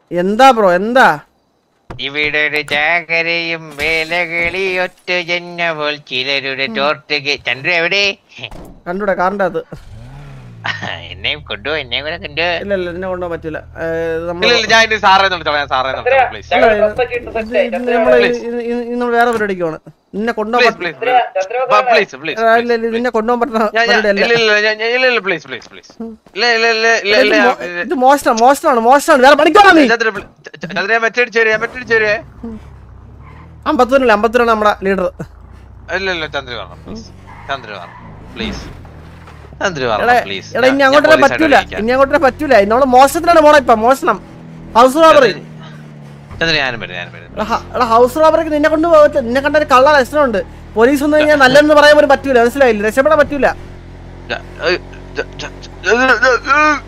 എന്താ ബ്രോ എന്താ ഇവിടെ ഒരു ചാകരയും വേലകളി ഒറ്റ ജന്നപോൽ ചിലരുടെ ചോർട്ടുക ചന്ദ്രു എവിടെ കണ്ടൂടെ കാറിന്റെ അകത്ത് എന്നെയും കൊണ്ടു എന്നെയും കൂടെ കൊണ്ടു ഇല്ല ഇല്ല എന്നെ കൊണ്ടുപോകാൻ പറ്റില്ല ഏ, നമ്മള് ഇല്ല ഇല്ല ഞാൻ ഇനി സാറേ നിർത്തോളാം ഞാൻ സാറേ നിർത്തോളാം പ്ലീസ് ഇല്ല, ഇത് ഇത് ഇത് നമ്മള് Please. ഇന്ന് ഇന്ന് ഇന്ന് നമ്മള് വേറെ പരിപാടിക്ക് പോണ് നിന്നെ കൊണ്ടുപോകാൻ പ്ലീസ് പറ്റ- പ്ലീസ് പ്ലീസ് പ്ലീസ് ആ, ഇല്ല ഇല്ല നിന്നെ കൊണ്ടുപോകാൻ പറ്റുന്ന ഞാൻ ഞാൻ- പരിപാടി ഇല്ല അല്ല ഇല്ല ഞാൻ- ഞാൻ- ഇല്ല ഇല്ല പ്ലീസ് പ്ലീസ് പ്ലീസ് ഇല്ല ഇല്ല ഇല്ല ഇല്ല ഇത് ഇല്ല മോ- ഇത് മോശമാണ് മോശമാണ് മോശമാണ് വേറെ പണിക്കോളാം നീ ചന്ദ്ര ചന്ദ്ര ഞാൻ മറ്റടിച്ചു തരുവേ മറ്റടിച്ചു തരുവേ അമ്പത്തൊന്നില്ല അമ്പത്തൊന്നാണ് നമ്മുടെ ലീഡർ ഇല്ല ഇല്ല ചന്ദ്ര പറഞ്ഞു പ്ലീസ് ചന്ദ്ര പറഞ്ഞു പ്ലീസ് ചന്ദ്ര എടാ പറഞ്ഞു പ്ലീസ് എടാ ഇനി അങ്ങോട്ടേ പറ്റൂല ഇനി അങ്ങോട്ടേ പറ്റൂല നമ്മള് മോശത്തിലാണ് പോണ ഇപ്പൊ മോഷണം ഹൗസ് റോബറി ചന്ദ്ര ഞാനും വരും ഞാനും വരും എടാ ഹ- എടാ ഹൗസ് റോബറിക്ക് നിന്നെ കൊണ്ട് പോകത്തില്ല നിന്നെ കണ്ട ഒരു കള്ള ലക്ഷണമുണ്ട് പോലീസ് ഒന്നും ഞാൻ നല്ലതെന്ന് പറയാൻ പോലും പറ്റൂല മനസ്സിലായില്ല രക്ഷപ്പെടാൻ പറ്റൂല ച- ഏയ്, ച- ച- ച-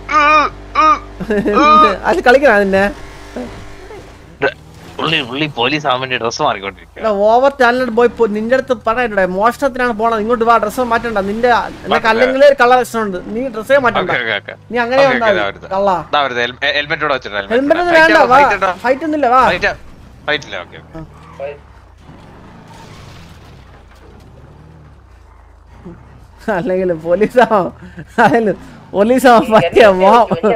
അത് കളിക്കണ നിന്നെ പുള്ളി പുള്ളി പോലീസ് ആവാൻ വേണ്ടി ഡ്രസ് മാറിക്കൊണ്ടിരിക്കുക എടാ ഓവർ ടാലന്റഡ് ബോയ് പോ നിന്റെ അടുത്ത് പറയണ്ടേ മോഷണത്തിനാണ് പോണത് ഇങ്ങോട്ട് വാ ഡ്രസ്സ് മാറ്റണ്ട നിന്റെ നിനക്ക് അല്ലെങ്കിൽ കള്ള ലക്ഷണമുണ്ട് നീ ഡ്രസ്സേ മാറ്റണ്ട ഓക്കെ ഓക്കെ നീ അങ്ങനെ ഓക്കേ, ഉണ്ടാവും ഓക്കേ, ഇതാ വരുന്നത്. കള്ള ഇതാ വരുന്നത് ഹെൽമെറ്റ് കൂടെ വെച്ചിട്ട് ഹെൽമെറ്റ് ഒന്നും വേണ്ട വാ ഫൈറ്റ് ഒന്നുമില്ല വാ ഫൈറ്റില്ല ഓക്കെ അല്ലെങ്കിൽ പോലീസാവോ അല്ലെങ്കിൽ പോലീസാവോ പറ്റിയ മോ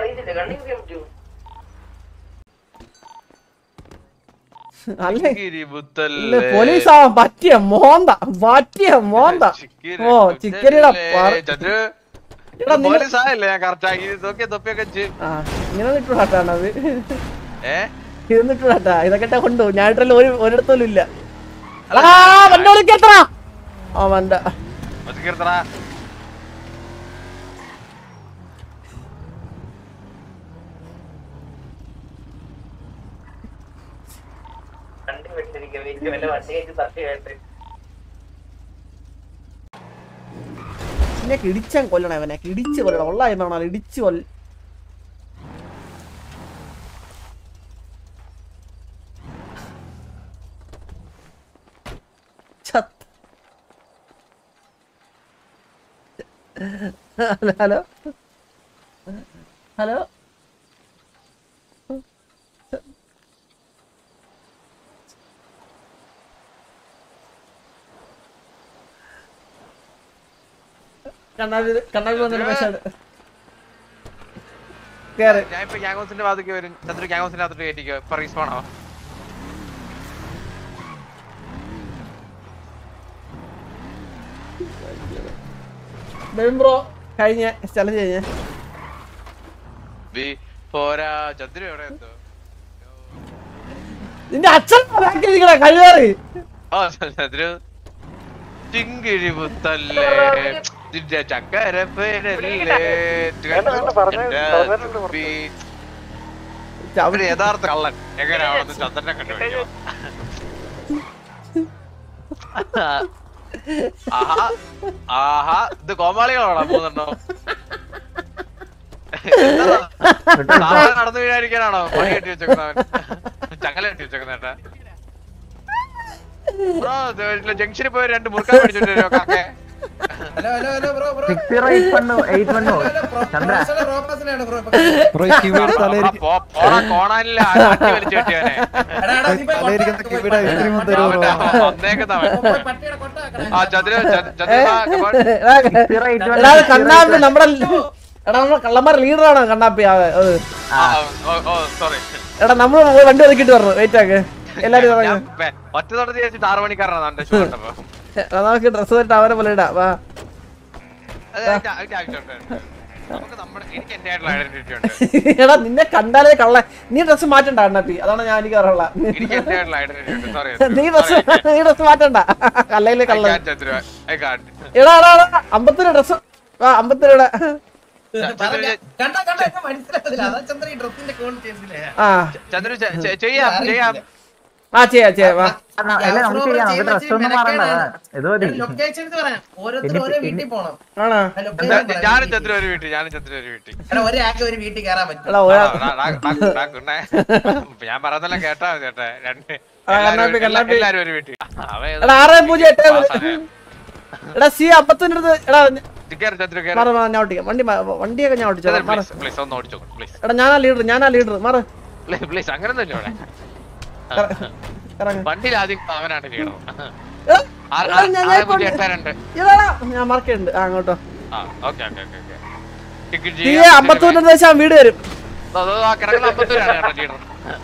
അല്ലേ ഇല്ല, പോലീസാവാൻ പറ്റിയ മോന്ത പറ്റിയ മോന്ത ഓ ചിക്കരിയുടെ പറ- എടാ, നിങ്ങൾ- പോലീസ് ആയല്ലേ ഞാൻ കറക്റ്റ് നോക്കിയ തൊപ്പിയൊക്കെ വെച്ച് ആ ഇങ്ങനെ നിട്ടുടാട്ടാണ് അത് ഏ ഇത് നിട്ടുടാട്ടാ ഇതൊക്കെ കൊണ്ടു ഞാനിട്ടല്ല ഒരു ഒരിടത്തോലും ഇല്ല ആ വണ്ടി വിളിക്കത്ര ആ വണ്ട ഒതുക്കിർത്തടാ എന്നെ ഇടിച്ചാൻ കൊല്ലണം അവനെ ഇടിച്ച് കൊല്ലണം ഉള്ള എന്നാണ് ഇടിച്ച് കൊല്ല ചത്ത്. ഹലോ ഹലോ കണ്ണാടി കണ്ണാടി വന്നിട്ട് മെസ്സേജ് കേറ് ഞാൻ ഇപ്പൊ ഗ്യാങ്സിന്റെ ഭാഗത്തേക്ക് വരും ചന്ദ്ര ഗ്യാങ്സിന്റെ അകത്തോട്ട് കയറ്റിക്കോ ഇപ്പൊ റീസ്പോൺ ആണോ ബെൻ ബ്രോ കഴിഞ്ഞ ചലഞ്ച് കഴിഞ്ഞ ബി പോരാ ചന്ദ്ര എവിടെ എന്തോ നിന്റെ അച്ഛൻ ബാക്കിയിരിക്കണ കഴിവേറി ആ ചന്ദ്ര ചിങ്കിഴി പുത്തല്ലേ നിന്റെ ചക്കര പേരല്ലേ അവര് യഥാർത്ഥ കള്ളൻ എങ്ങനെയാണെന്ന് ചന്ദ്രനെ കണ്ടുപിടിക്കണം ആഹാ ആഹാ ഇത് കോമാളികളാണോ മൂന്നെണ്ണോ എന്താ? സാധാരണ നടന്നു വീഴാതിരിക്കാനാണോ പണി കെട്ടി വെച്ചേക്കുന്നവൻ ചങ്ങല കെട്ടി വെച്ചേക്കുന്നേട്ടാ ബ്രോ ജംഗ്ഷനിൽ പോയി രണ്ട് മുറുക്കാൻ മേടിച്ചിട്ട് വരുമോ കാക്കേ hello hello hello bro bro six zero eight വണ്ണോ എയ്റ്റ് വണ്ണോ ചന്ദ്ര റോപ്പസിനാണ് ബ്രോ ബ്രോ ഈ കിവിയുടെ തലയിരിക്കും പോ- പോടാ കോണാനില്ല ആട്ടി വലിച്ചു കെട്ടിയവനെ എടാ എടാ നീ പോയി തലയിരിക്കുന്ന കൊട്ട- കിവിയുടെ പോയി ഐസ്ക്രീം കൊട്ട- തരുമോ ബ്രോ അവന്റെ വന്നേക്കുന്നവൻ പോയി പട്ടിയുടെ കൊട്ട വെക്കണം. ആ ചന്ദ്ര ചന്ദ്ര സീറോ എയ്റ്റ് എടാ അത് കണ്ണാപ്പി നമ്മുടെ എടാ നമ്മുടെ കള്ളന്മാർ ലീഡറാണ് കണ്ണാപ്പി ആ, അത്. സോറി എടാ നമ്മള് പോയി വണ്ടി ഒതുക്കിട്ട് പറഞ്ഞു വെയിറ്റ് ആക്ക് എല്ലാരും ഇറങ്ങ്. ഒറ്റ തൊടത്തി വെച്ചിട്ട് ആറ് മണിക്കാരനാണ് എന്റെ ഷൂ കണ്ടപ്പോ എടാ, നമുക്ക് ഡ്രസ് ഇട്ട് അവരെ പോലെ ഇടാം വാ അത് അതിന്റെ- അതിന്റെ ആവശ്യമുണ്ട് നമുക്ക് നമ്മുടെ എനിക്ക് എന്റെ ആയിട്ടുള്ള ഐഡന്റിറ്റി ഉണ്ട് എടാ നിന്നെ കണ്ടാലേ കള്ള നീ ഡ്രസ് മാറ്റണ്ട കണ്ണാപ്പി അതാണ് ഞാൻ എനിക്ക് പറയാനുള്ള എനിക്ക് എന്റെ ആയിട്ടുള്ള ഐഡന്റിറ്റി ഉണ്ട് സോറി നീ ഡ്രസ് നീ ഡ്രസ് മാറ്റണ്ട കല്ലയില് കള്ള ചന്ദ്ര ഐ കാട്ട് എടാ എടാ എടാ അമ്പത്തിന് ഡ്രസ് ആ അമ്പത്തിരൂടെ പറഞ്ഞ- കണ്ട കണ്ട എന്നെ മനസ്സിലാവുന്നില്ല അതാ ചന്ദ്ര ഈ ഡ്രസ്സിന്റെ ക്വാളിറ്റി മനസ്സിലായ ആ ചന്ദ്ര ചെ- ചെ- ചെയ്യാം ചെയ്യാം ആ ചെയ്യാം ചെയ്യാം വാ അല്ല നമുക്ക് ചെയ്യാം നമുക്ക് ഡ്രസ് ഒന്നും മാറണ്ട ഇത് മതി ലൊക്കേഷൻ പറയാം ഓരോരുത്തരും ഓരോ വീട്ടിൽ പോണം ആണോ ആ location പറയാം. ഞാനും ചന്ദ്ര ഒരു വീട്ടിൽ ഞാനും ചന്ദ്ര ഒരു വീട്ടിൽ എടാ, ഒരാൾക്ക് ഒരു വീട്ടിൽ കയറാൻ പറ്റും എടാ ഒരാ ആ, ഡാ- ഡാ- ഡാ- ഡാ കുണ്ണേ. ഞാൻ പറയുന്നതെല്ലാം കേട്ടാ മതി ചേട്ടാ രണ്ട് ആ, എല്ലാരും കണ്ണാപ്പി, ഒരു- കണ്ണാപ്പി. എല്ലാരും ഒരു വീട്ടിൽ അവൻ ഏതോ എടാ ആറ് പൂജ്യം എട്ട് പാസ്സാണ്. എടാ സി അമ്പത്തിന്റെ അടുത്ത് എടാ കേറ് ചന്ദ്ര കേറ്. മാറ് മാറ് ഞാൻ ഓട്ടിക്കാം വണ്ടി മാ- വണ്ടിയൊക്കെ ഞാൻ ഓടിച്ചോ ചന്ദ്ര, മാറ് please, please, ഒന്ന് ഓടിച്ചോ, please. എടാ ഞാനാ ലീഡർ ഞാനാ ലീഡർ മാറ് പ്ലീസ് അങ്ങനൊന്നും ഇല്ല ഇവിടെ ഇറങ്ങ്. വണ്ടിയിൽ ആദ്യം അവനാണ് ചെയ്യണം ഏ? എടാ, ഞാൻ- ഞാൻ കൊണ്ട്- എട്ടാറുണ്ട് ഇതാടാ, ഞാൻ മാർക്ക് ചെയ്യുന്നുണ്ട് ആ അങ്ങോട്ടോ ആ okay okay okay okay ticket നീ അമ്പത്തൂരിന്റെ ദേശം വീട് വരും കിടക്കുന്ന അമ്പത്തൂരാണ് കേട്ടോ ലീഡർ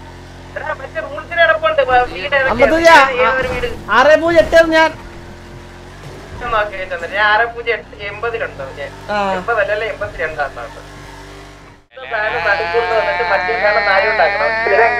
അമ്പത്തൂര് ആറ് പൂജ്യം എട്ട് ഞാൻ ആറ് പൂജ്യം എട്ട് എൺപതിലുണ്ടോ ഞാൻ ആ എൺപതല്ലല്ലോ എൺപത്തിരണ്ടാണ് മറ്റേ കാണാൻ താഴെ ഉണ്ടാക്കണം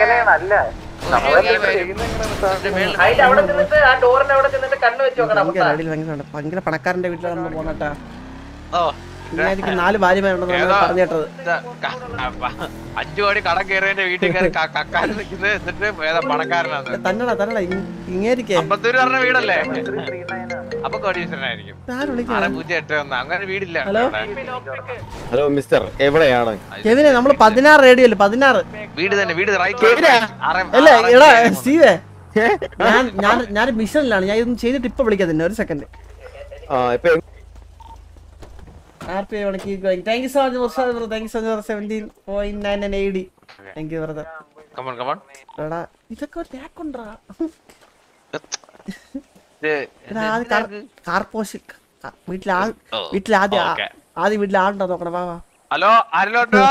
അതിന്റെ അവിടെ ചെന്നിട്ട് ആ ഡോറിന്റെ അവിടെ ചെന്നിട്ട് കണ്ണ് വെച്ച് നോക്കണം ഭയങ്കര അപ്പൊ അടിയിൽ ഭയങ്കര ഉണ്ട്. ഭയങ്കര പണക്കാരന്റെ വീട്ടിലാണ് നമ്മൾ പോണട്ടാ ഓ ഇങ്ങനെയായിരിക്കും നാല് ഭാര്യമാരുണ്ടെന്ന് ഏതാ? പറഞ്ഞു കേട്ടത് ഇതാ, ക- അഞ്ചു കോടി കടം കയറിയതിന്റെ വീട്ടിൽ കയറി ക- കക്കാൻ നിൽക്കുന്നത് എന്നിട്ട് ഏതാ പണക്കാരനാണ് തന്നടാ തന്നടാ ഇങ്ങേരിക്കേ അമ്പത്തൂര് പറഞ്ഞ വീടല്ലേ അപ്പൊ കോടീശ്വരനായിരിക്കും ആര് ആറ് വിളിക്കാ പൂജ്യം എട്ട് ഒന്ന് അങ്ങനെ വീടില്ല ഹലോ? ഇവിടെ. ഹലോ മിസ്റ്റർ എവിടെയാണ് കെവിനെ നമ്മള് പതിനാറ് റേഡിയോ അല്ലേ പതിനാറ് വീട് തന്നെ വീട് റൈറ്റ് അല്ല എടാ സ്റ്റീവേ ഞാൻ ഞാൻ ഞാൻ മിഷനിലാണ് ഞാൻ ഇതൊന്നും ചെയ്തിട്ട് ഇപ്പൊ വിളിക്കാം തന്നെ ഒരു സെക്കൻഡ് ആ ഇപ്പൊ R P I keep going thank you so much Murshad bro thank you so much seventeen point nine nine eighty thank you brother come on come on എടാ ഇതൊക്കെ ഒരു ലാക്കുണ്ടാ ഇത് എടാ ആദ്യം കാർ കാർ പോസ്റ്റ് വീട്ടിൽ ആ ഓ, വീട്ടിൽ ആദ്യം ആ- ഓക്കേ. ആദ്യം വീട്ടിൽ ആളുണ്ടോ നോക്കണം വാ വാ ഹലോ ആരിലോട്ടോ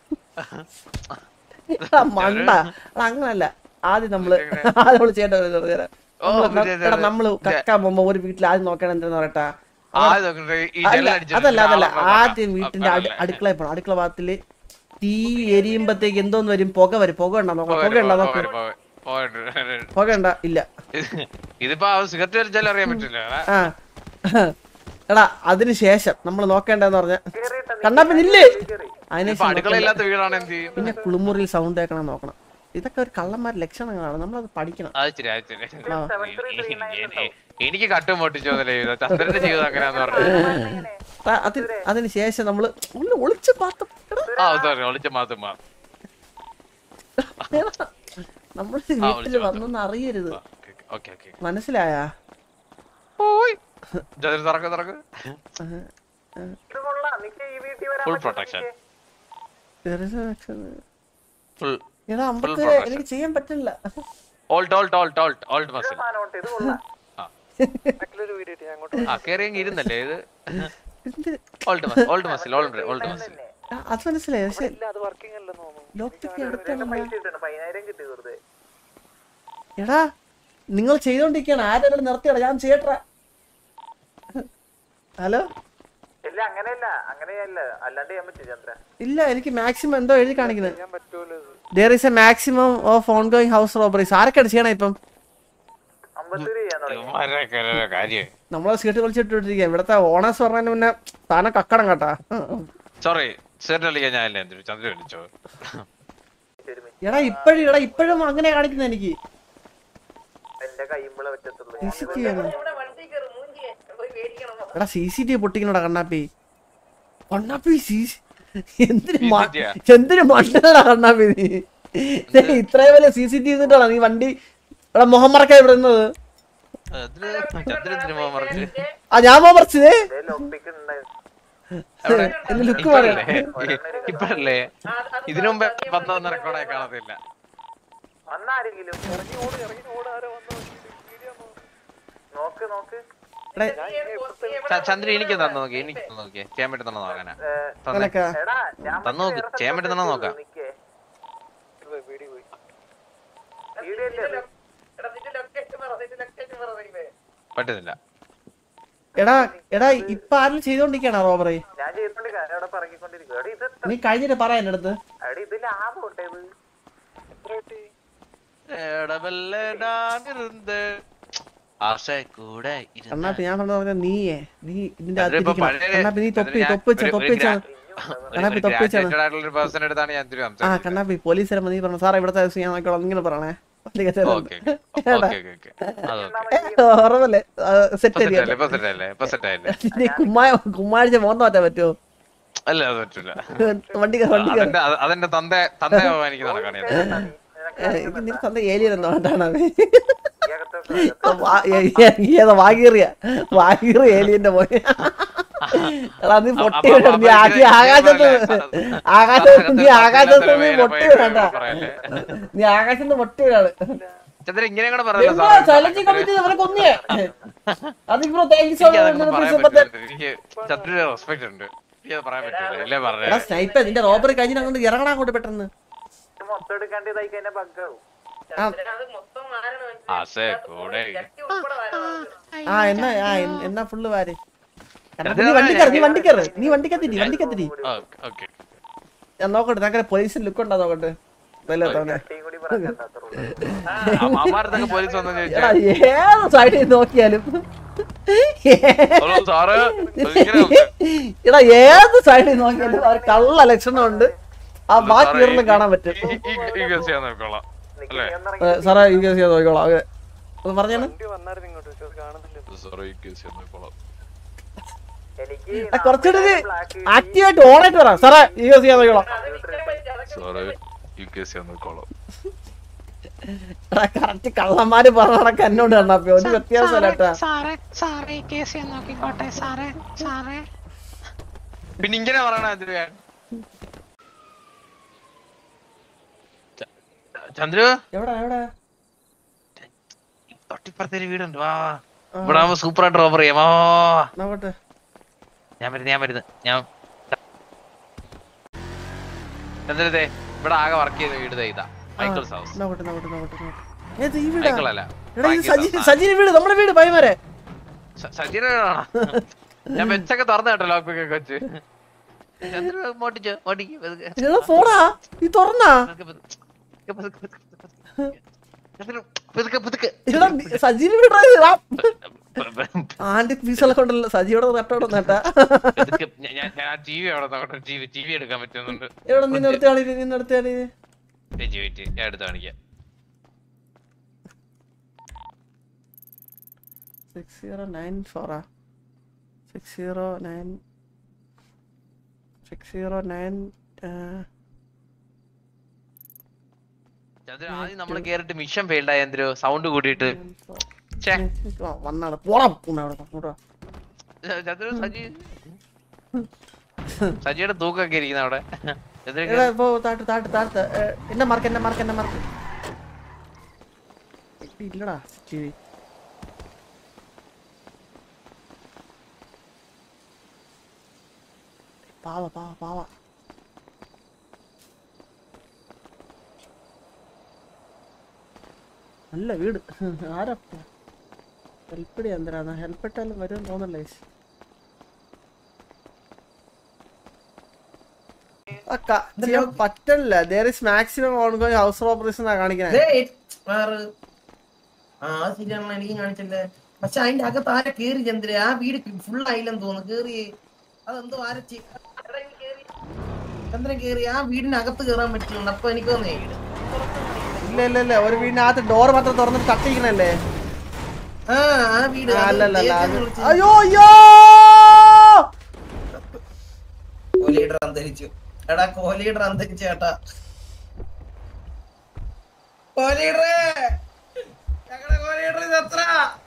എടാ, മണ്ട എടാ, അങ്ങനല്ല ആദ്യം നമ്മള് ആദ്യം നമ്മള് ചെയ്യേണ്ട ഒരു ഇത് പറഞ്ഞുതരാം. ഓ, നമ്മള് ഇത് ഇത് എടാ ഇത് നമ്മള് കക്കാൻ പോകുമ്പോ ഒരു വീട്ടിൽ ആദ്യം നോക്കണം എന്തെന്ന് പറയട്ടാ ആദ്യം നോക്കട്ടെ, ഈ അല്ല ജനലടിച്ചിട്ട് അതല്ല അതല്ല ആളെ നോക്കാം. ആദ്യം വീട്ടിന്റെ ആ, അടി- അതല്ലേ. അടുക്കളയിൽ പോണം അടുക്കള ഭാഗത്തില് തീ എരിയുമ്പത്തേക്ക് എന്തോന്ന് വരും പുക വരും പുക ഉണ്ടോ നോക്കാം പുക ഉണ്ടോ പോയി, നോക്ക് പോയി, പോയി, പോയി. പുക ഉണ്ടോ ഇല്ല ഇതിപ്പോ സിഗരറ്റ് വലിച്ചാലും അറിയാൻ പറ്റില്ല ആ എടാ അതിന് ശേഷം നമ്മൾ നോക്കേണ്ടതെന്ന് പറഞ്ഞ കണ്ണാപ്പൻ ഇല്ലേ ഇപ്പൊ അതിനുശേഷം അടുക്കളയില്ലാത്ത വീടാണ് എന്ത് ചെയ്യും പിന്നെ കുളിമുറിയിൽ സൗണ്ട് കേൾക്കണം നോക്കണം ഇതൊക്കെ ഒരു കള്ളന്മാർ ലക്ഷണങ്ങളാണ് നമ്മളത് പഠിക്കണം അത് ശരി അത് ശരി ആ. എ- എനിക്ക് കട്ടും പൊട്ടിച്ചോന്നല്ലേ ചെയ്തത് ചന്ദ്രന്റെ ജീവിതം അങ്ങനെയാന്ന് പറഞ്ഞു ആ, അതിന് അതിന് ശേഷം നമ്മള് ഉള്ളിൽ ഒളിച്ച് പാത്രം ആ സോറി ഒളിച്ച മാസം മാ നമ്മൾ ആ, വീട്ടിൽ ഒളിച്ച് വന്നൊന്നും അറിയരുത് ഓക്കെ ഓക്കെ മനസ്സിലായാ ചന്ദ്രൻ തുറക്ക് തുറക്ക് ഫുൾ പ്രൊട്ടക്ഷൻ ഫുൾ എടാ നമുക്ക് protection. എനിക്ക് ചെയ്യാൻ പറ്റില്ല alt alt alt alt alt muscle ആ കേറിയെങ്കിൽ ഇരുന്നല്ലേ ഇത് എന്ത്? Alt muscle alt muscle alt alt muscle ആ, അത് മനസ്സിലായി പക്ഷെ ലോക്കിക്ക് അടുത്താണ് എടാ നിങ്ങൾ ചെയ്തോണ്ടിരിക്കുകയാണ് ആരെങ്കിലും നിർത്തിയടാ ഞാൻ ചെയ്യട്ടാ ഹലോ ഇല്ല അങ്ങനെയല്ല അങ്ങനെയല്ല അല്ലാണ്ട് ചെയ്യാൻ പറ്റും ചന്ദ്ര ഇല്ല എനിക്ക് മാക്സിമം എന്തോ എഴുതി കാണിക്കുന്നത് there is a maximum of on going house robberies ആരൊക്കെയാണ് ചെയ്യണം ഇപ്പം അമ്പത്തൂര് ചെയ്യാൻ തുടങ്ങി ഇവന്മാരൊക്കെ ഒരു കാര്യം നമ്മളെ സീറ്റ് വിളിച്ചിട്ടിരിക്കുക ഇവിടുത്തെ ഓണേഴ്സ് പറഞ്ഞതിന് മുന്നേ താനെ കക്കണം കേട്ടാ സോറി സെറ്റ് കളിക്കാൻ ഞാൻ എന്തിനു ചന്ദ്രൻ വിളിച്ചോ എടാ ഇപ്പഴും എടാ ഇപ്പോഴും അങ്ങനെ കാണിക്കുന്നത് എനിക്ക് എന്റെ കൈമ്പളെ പറ്റത്തുള്ളൂ CCTV ആണ്. ഇവിടെ വണ്ടി കയറി മൂഞ്ചിയെ പോയി മേടിക്കണം എടാ സി സി ടി വി പൊട്ടിക്കണടാ കണ്ണാപ്പി കണ്ണാപ്പി സി എന്തിന് മ- CCTV യാ? എന്തിന് മണ്ടടാ കണ്ണാപ്പി നീ ദേ, ഇത്രയും വലിയ സി സി ടി വി എന്നിട്ടാണ് നീ വണ്ടി എടാ മുഖം മറക്കാൻ ഇവിടെ നിന്നത് ചന്ദ്രൻ എന്തിനു പോകാൻ മറിച്ച് ആ ഞാൻ മുഖം മറച്ചതേ ലോപ്പിക്ക് ഉണ്ടായിരുന്നു അവിടെ എന്റെ ലുക്ക് ഇപ്പഴല്ലേ പറയാം ഇപ്പഴല്ലേ ഇതിനു മുമ്പ് വന്നതെന്ന് റെക്കോർഡായി കാണത്തില്ല വന്നാരെങ്കിലും നോക്ക് നോക്ക് എടാ ച- ചന്ദ്രൻ എനിക്ക് തന്നു നോക്കി എനിക്ക് തന്നു നോക്കിയേ ചെയ്യാൻ പറ്റും തന്നെ നോക്കാനാ തന്നെ നിനക്കാ എടാ ഞാൻ തന്നു നോക്ക് ചെയ്യാൻ പറ്റും തന്നെ നോക്കാം നിക്കേ വീഡിയോ എടാ നിന്റെ ലൊക്കേഷൻ പറ നിന്റെ ലൊക്കേഷൻ പറ ദൈവമേ. പറ്റുന്നില്ല എടാ എടാ ഇപ്പൊ ആരും ചെയ്തോണ്ടിരിക്കണ റോബറി ഞാൻ ചെയ്തോണ്ടിരിക്കാം അവിടെ പറക്കിക്കൊണ്ടിരിക്കും എടാ ഇത് നീ കഴിഞ്ഞിട്ട് പറ എന്റെ അടുത്ത് എടാ ഇത് ലാഭം ഉണ്ട് ഇത് എടവല്ലേ ഞാനിരുന്ന് ആശ കൂടെ ഇരുന്ന്. കണ്ണാപ്പി ഞാൻ പറഞ്ഞ പറഞ്ഞ നീയേ നീ ഇതിന്റെ ചന്ദ്രൻ ഇപ്പൊ അകത്തിരിക്കണം പഴയ- കണ്ണാപ്പി നീ തൊപ്പി ചന്ദ്രൻ ഞാൻ തൊപ്പി വെച്ച ഒരു- തൊപ്പി ഒരു വെച്ചാ ഗ്രാ- ഒരു- കണ്ണാപ്പി ഒരു തൊപ്പി വെച്ചാണ് graduated ആയിട്ടുള്ള ഒരു person അടുത്താണ് ഞാൻ ഇത്തിരി ആ സംസാരിച്ചത്. കണ്ണാപ്പി പോലീസ് വരുമ്പോ നീ പറഞ്ഞു സാറേ ഇവിടുത്തെ ദിവസം ഞാൻ നോക്കിക്കോളാം ഇങ്ങനെ പറയണേ അധികം okay, okay. Okay, okay, okay. അത് ഓക്കേ. ഓർമ്മല്ലേ ഇപ്പൊ സെറ്റ് set ആയില്ലേ? ഇപ്പൊ set ആയില്ലേ? ഇപ്പൊ set ആയില്ലേ? നീ കുമ്മായ കുമ്മാഴ്ച മോന്ത മാറ്റാൻ പറ്റുമോ അല്ല അത് പറ്റൂല വണ്ടി കയറി വണ്ടി കയറി അതെന്റെ അത് അതെന്റെ തന്റെ തന്റെ എനിക്ക് നടക്കാണ് ഇത് നിന്റെ സ്വന്തം ഏലിയൻ എന്നോ വേണ്ടാണ് ഏതോ വാഗീറിയ വാഗീറി ഏലിയന്റെ പോയി എടാ നീ അപ്പൊ- പൊട്ടി അപ്പൊ- വീഴാ. നീ അപ്പൊ ആക്കി ഇങ്ങനെ- ആകാശത്ത് ഇങ്ങനെ ആകാശത്ത് നീ ആകാശത്ത് നീ വേറെ പൊട്ടി പേര് വീഴണ്ട പറയല്ലേ. നീ ആകാശത്ത് പൊട്ടി വീഴാണ് ചന്ദ്രൻ ഇങ്ങനെ കൂടെ പറഞ്ഞല്ലോ എന്താ സാറേ. ചലഞ്ച് കമ്മിറ്റി അവരെ കൊന്നിയേ അതിന് ബ്രോ താങ്ക് യു സോ എനിക്ക് അതൊന്നും പറയാൻ മച്ച് പറ്റില്ല. എനിക്ക് ചന്ദ്രന് റെസ്പെക്ട് ഉണ്ട് എനിക്കത് പറയാൻ പറ്റില്ല ഇല്ലേ എടാ പറഞ്ഞേ സ്നൈപ്പർ നിന്റെ റോബറി കഴിഞ്ഞിട്ട് അങ്ങോട്ട് ഇറങ്ങണം അങ്ങോട്ട് പെട്ടെന്ന് ഇത് മൊത്തം എടുക്കാണ്ടതായി കഴിഞ്ഞാൽ ബഗ്ഗാവും ആ, അത് മൊത്തം ആരാണ് ആസേ കൂടെ ചട്ടി ഉൾപ്പെടെ വാരണം ആ എന്നാ ആ എൻ- എന്നാ ഫുള്ള് വാര് എടാ, നീ വണ്ടിക്കറ് നീ വണ്ടിക്കറ് നീ വണ്ടിക്കത്തിരി വണ്ടിക്കത്തിരി ഓക്കെ ഞാൻ നോക്കട്ടെ അങ്ങനെ പോലീസിൽ ലുക്ക് ഉണ്ടോ നോക്കട്ടെ ഇതല്ലേ തോന്നെ ടീം കൂടി പറഞ്ഞാ അത്രേ ഉള്ളൂ. അമ്മാരത്തൊക്കെ പോലീസ് വന്നു എടാ ചോദിച്ചാ ഏത് സൈഡിൽ നോക്കിയാലും ഹലോ സാറ് ഇങ്ങനെ എടാ ഏത് സൈഡിൽ നോക്കിയാലും ഒരു കള്ള ലക്ഷണമുണ്ട് ആ ബാക്കി സാറേ, ഒരെണ്ണം കാണാൻ പറ്റും ഈ- ഈ- ഈ കേസ് ചെയ്യാൻ നോക്കിക്കോളാം അല്ലേ ഏ, സാറേ ഈ കേസ് ചെയ്ത് നോക്കിക്കോളാം ഓക്കെ ഒന്ന് പറഞ്ഞാണ് സാറേ ഈ കേസ് ചെയ്യാൻ നോക്കിക്കോളാം എനിക്ക് ആ, കുറച്ചുകൂടി ആക്റ്റീവായിട്ട് ഓണായിട്ട് പറ സാറേ ഈ കേസ് ചെയ്യാൻ നോക്കിക്കോളാം സാറേ ഈ കേസ് ചെയ്യാൻ നോക്കിക്കോളാം എടാ കറക്റ്റ് കള്ളന്മാര് പറഞ്ഞ കണക്ക് എന്നോട് കണ്ണാപ്പി ഒരു വ്യത്യാസമല്ല കേട്ടാ സാറേ സാറേ ഈ കേസ് ഞാൻ നോക്കിക്കോട്ടെ സാറേ സാറേ പിന്നെ ഇങ്ങനെ പറയണ എന്തിനാ ച- ചന്ദ്രു എവിടെ എവിടെ തൊട്ടിപ്പുറത്തൊരു വീടുണ്ട് വാ വാ. ഇവിടെ ആവുമ്പോ സൂപ്പർ ആയിട്ട് ഓഫർ ചെയ്യാം വാ വാ, വാ. നോക്കട്ടെ ഞാൻ വരുന്നു ഞാൻ വരുന്നു ഞാൻ ചന്ദ്രതേ ഇവിടെ ആകെ വർക്ക് ചെയ്ത വീട് ദേ ഇതാ മൈക്കിൾസ് ഹൗസ് നോക്കട്ടെ നോക്കട്ടെ നോക്കട്ടെ നോക്കട്ടെ ഏത് ഈ വീടാ മൈക്കിൾ അല്ല എടാ ഇത് സജി സജിന് വീട് നമ്മുടെ വീട് പൈമരെ സജീന ഞാൻ വെച്ചൊക്കെ തുറന്നു കേട്ടോ ലോക്ക് ഒക്കെ വെച്ച് ചന്ദ്ര മോട്ടിച്ചോ മോട്ടിക്ക് പതുക്കെ. ഇതാ ഫോണാ ഈ തുറന്നാ പതുക്കെ, പതുക്കെ, പതുക്കെ, പതുക്കെ, പതുക്കെ. ചന്ദ്ര, പതുക്കെ, പതുക്കെ. എടാ സജിന് വീട് ഇതാ. പ- പ- ആന്റെ പീസൊക്കെ ഉണ്ടല്ലോ സജിയോടെ നട്ടോടെ നട്ടാ പതുക്കെ. ഞാൻ- ഞാൻ ഞാൻ ടി വി അവിടെ നോക്കട്ടെ ടി വി ടി വി എടുക്കാൻ പറ്റുന്നുണ്ട് എവിടെ നിന്ന് എടുത്താണി നിന്ന് എടുത്താണി വെയിറ്റ് വെയിറ്റ് ഞാൻ എടുത്ത് കാണിക്കാം സിക്സ് സീറോ നയൻ ഫോറാ six zero nine six zero nine Chandra ആദ്യം നമ്മൾ കേറിട്ട് മിഷൻ ഫെയിൽഡ് ആയ എന്തൊരു സൗണ്ട് കൂട്ടിയിട്ട് ഛേ, വന്നാണ് പോടാ പൂണ്ണ അവിടെ അങ്ങോട്ട് വാ. ചന്ദ്ര സജി സജിയുടെ തൂക്കൊക്കെ ഇരിക്കുന്ന അവിടെ ചന്ദ്ര എടാ ഇപ്പൊ താട്ട് താട്ട് താട്ട് ഏ, എന്നെ മാർക്ക് എന്നെ മാർക്ക് എന്നെ മാർക്ക് ഇല്ലടാ ടി വി പാവ പാവ പാവ നല്ല വീട് ആരാ ഹെൽപ്പടി എന്തിനാണ് ഹെൽപ്പ് ഇട്ടാലും വരും തോന്നല്ലേ ആ ക- ചെയ്യാൻ പറ്റില്ല there is maximum ongoing house robberies എന്നാ കാണിക്കണേ ദേ, മാറ്. ആ അത് ശരിയാണല്ലോ എനിക്കും കാണിച്ചല്ലേ പക്ഷെ അതിന്റെ അകത്ത് ആരെ കേറി ചന്ദ്ര ആ വീട് ഫുൾ ആയില്ലെന്ന് തോന്നുന്നു കേറി അതെന്തോ ആരച്ച് ചന്ദ്രൻ കേറി ആ വീടിനകത്ത് കേറാൻ പറ്റുന്നുണ്ട് അപ്പൊ എനിക്ക് തോന്നേ ഇല്ല ഇല്ല ഇല്ല ഒരു വീടിനകത്ത് ഡോർ മാത്രം തുറന്നിട്ട് തട്ടിക്കണല്ലേ ആ ആ വീട് ആ, അത് അല്ല അല്ല അല്ല ദേഹത്തെ അത് വിളിച്ച് അയ്യോ അയ്യോ കോഹ്ലിയുടെ അന്തരിച്ചു എടാ കോഹ്ലിയുടെ അന്തരിച്ചു ചേട്ടാ കോഹ്ലിയുടെ ഞങ്ങളുടെ കോഹ്ലിയുടെ ഇത് എത്ര